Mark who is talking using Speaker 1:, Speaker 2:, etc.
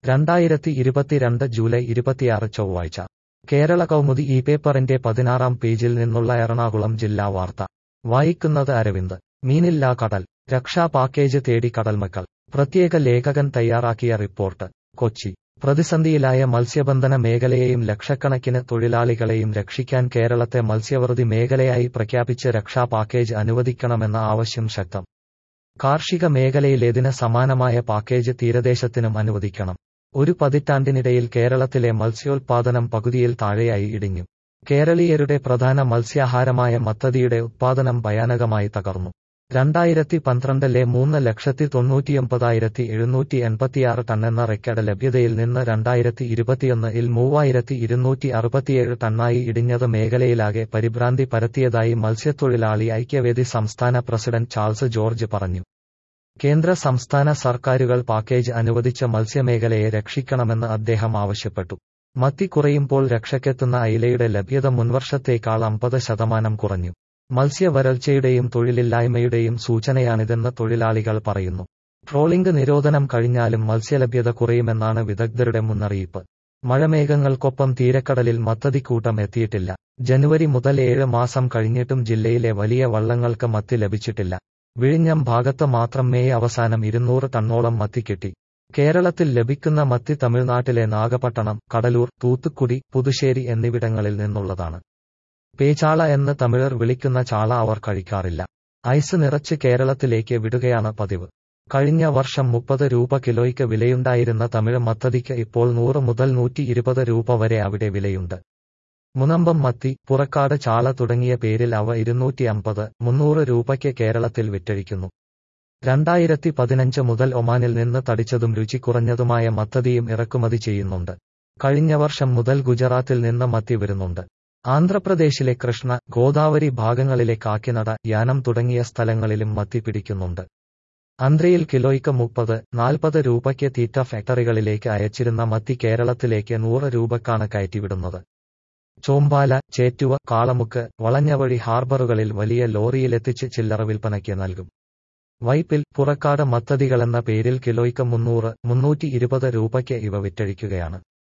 Speaker 1: രണ്ടായിരത്തി ഇരുപത്തിരണ്ട് ജൂലൈ ഇരുപത്തിയാറ് ചൊവ്വാഴ്ച കേരള കൗമുദി ഈ പേപ്പറിന്റെ പതിനാറാം പേജിൽ നിന്നുള്ള എറണാകുളം ജില്ലാ വാർത്ത വായിക്കുന്നത് അരവിന്ദ് മീനില്ലാ കടൽ രക്ഷാ പാക്കേജ് തേടി കടൽമക്കൾ പ്രത്യേക ലേഖകൻ തയ്യാറാക്കിയ റിപ്പോർട്ട് കൊച്ചി പ്രതിസന്ധിയിലായ മത്സ്യബന്ധന മേഖലയെയും ലക്ഷക്കണക്കിന് തൊഴിലാളികളെയും രക്ഷിക്കാൻ കേരളത്തെ മത്സ്യവൃതി മേഖലയായി പ്രഖ്യാപിച്ച് രക്ഷാ പാക്കേജ് അനുവദിക്കണമെന്ന ആവശ്യം ശക്തം കാർഷിക മേഖലയിലേതിന് സമാനമായ പാക്കേജ് തീരദേശത്തിനും അനുവദിക്കണം ഒരു പതിറ്റാണ്ടിനിടയിൽ കേരളത്തിലെ മത്സ്യോൽപാദനം പകുതിയിൽ താഴെയായി ഇടിഞ്ഞു കേരളീയരുടെ പ്രധാന മത്സ്യാഹാരമായ മത്തതിയുടെ ഉത്പാദനം ഭയാനകമായി തകർന്നു രണ്ടായിരത്തി പന്ത്രണ്ടിലെ മൂന്ന് ലക്ഷത്തി തൊണ്ണൂറ്റിയൊമ്പതായിരത്തി എഴുന്നൂറ്റി എൺപത്തിയാറ് ടണ്ണെന്ന റെക്കോർഡ് ലഭ്യതയിൽ നിന്ന് രണ്ടായിരത്തി ഇരുപത്തിയൊന്നിൽ മൂവായിരത്തി ഇരുന്നൂറ്റി അറുപത്തിയേഴ് ടണ്ണായി ഇടിഞ്ഞത് മേഖലയിലാകെ പരിഭ്രാന്തി പരത്തിയതായി മത്സ്യത്തൊഴിലാളി ഐക്യവേദി സംസ്ഥാന പ്രസിഡന്റ് ചാൾസ് ജോർജ് പറഞ്ഞു കേന്ദ്ര സംസ്ഥാന സർക്കാരുകൾ പാക്കേജ് അനുവദിച്ച മത്സ്യമേഖലയെ രക്ഷിക്കണമെന്ന് അദ്ദേഹം ആവശ്യപ്പെട്ടു മത്തി കുറയുമ്പോൾ രക്ഷയ്ക്കെത്തുന്ന അയിലയുടെ ലഭ്യത മുൻവർഷത്തേക്കാൾ അമ്പത് ശതമാനം കുറഞ്ഞു മത്സ്യവരൾച്ചയുടെയും തൊഴിലില്ലായ്മയുടെയും സൂചനയാണിതെന്ന് തൊഴിലാളികൾ പറയുന്നു ട്രോളിംഗ് നിരോധനം കഴിഞ്ഞാലും മത്സ്യലഭ്യത കുറയുമെന്നാണ് വിദഗ്ധരുടെ മുന്നറിയിപ്പ് മഴമേഘങ്ങൾക്കൊപ്പം തീരക്കടലിൽ മത്തതിക്കൂട്ടം എത്തിയിട്ടില്ല ജനുവരി മുതൽ ഏഴ് മാസം കഴിഞ്ഞിട്ടും ജില്ലയിലെ വലിയ വള്ളങ്ങൾക്ക് മത്തി ലഭിച്ചിട്ടില്ല വിഴിഞ്ഞം ഭാഗത്ത് മാത്രം മേയ് അവസാനം ഇരുന്നൂറ് ടണ്ണോളം മത്തി കിട്ടി കേരളത്തിൽ ലഭിക്കുന്ന മത്തി തമിഴ്നാട്ടിലെ നാഗപട്ടണം കടലൂർ തൂത്തുക്കുടി പുതുശ്ശേരി എന്നിവിടങ്ങളിൽ നിന്നുള്ളതാണ് പേചാള എന്ന് തമിഴർ വിളിക്കുന്ന ചാള അവർ കഴിക്കാറില്ല ഐസ് നിറച്ച് കേരളത്തിലേക്ക് വിടുകയാണ് പതിവ് കഴിഞ്ഞ വർഷം മുപ്പത് രൂപ കിലോയ്ക്ക് വിലയുണ്ടായിരുന്ന തമിഴ് മത്തതിക്ക് ഇപ്പോൾ നൂറ് മുതൽ നൂറ്റി ഇരുപത് രൂപ വരെ അവിടെ വിലയുണ്ട് മുനമ്പം മത്തി പുറക്കാട് ചാള തുടങ്ങിയ പേരിൽ അവ ഇരുന്നൂറ്റി അമ്പത് മുന്നൂറ് രൂപയ്ക്ക് കേരളത്തിൽ വിറ്റഴിക്കുന്നു രണ്ടായിരത്തി പതിനഞ്ച് മുതൽ ഒമാനിൽ നിന്ന് തടിച്ചതും രുചി കുറഞ്ഞതുമായ മത്തതിയും ഇറക്കുമതി ചെയ്യുന്നുണ്ട് കഴിഞ്ഞ വർഷം മുതൽ ഗുജറാത്തിൽ നിന്ന് മത്തി വരുന്നുണ്ട് ആന്ധ്രാപ്രദേശിലെ കൃഷ്ണ ഗോദാവരി ഭാഗങ്ങളിലെ കാക്കിനട യാനം തുടങ്ങിയ സ്ഥലങ്ങളിലും മത്തി പിടിക്കുന്നുണ്ട് ആന്ധ്രയിൽ കിലോയ്ക്ക് മുപ്പത് നാൽപ്പത് രൂപയ്ക്ക് തീറ്റ ഫാക്ടറികളിലേക്ക് അയച്ചിരുന്ന മത്തി കേരളത്തിലേക്ക് നൂറ് രൂപക്കാണ് കയറ്റിവിടുന്നത് ചോമ്പാല ചേറ്റുവ കാളമുക്ക് വളഞ്ഞവഴി ഹാർബറുകളിൽ വലിയ ലോറിയിലെത്തിച്ച് ചില്ലറ വിൽപ്പനയ്ക്ക് നൽകും വൈപ്പിൽ പുറക്കാട് മത്തതികളെന്ന പേരിൽ കിലോയ്ക്ക് മുന്നൂറ് മുന്നൂറ്റി ഇരുപത് രൂപയ്ക്ക് ഇവ വിറ്റഴിക്കുകയാണ്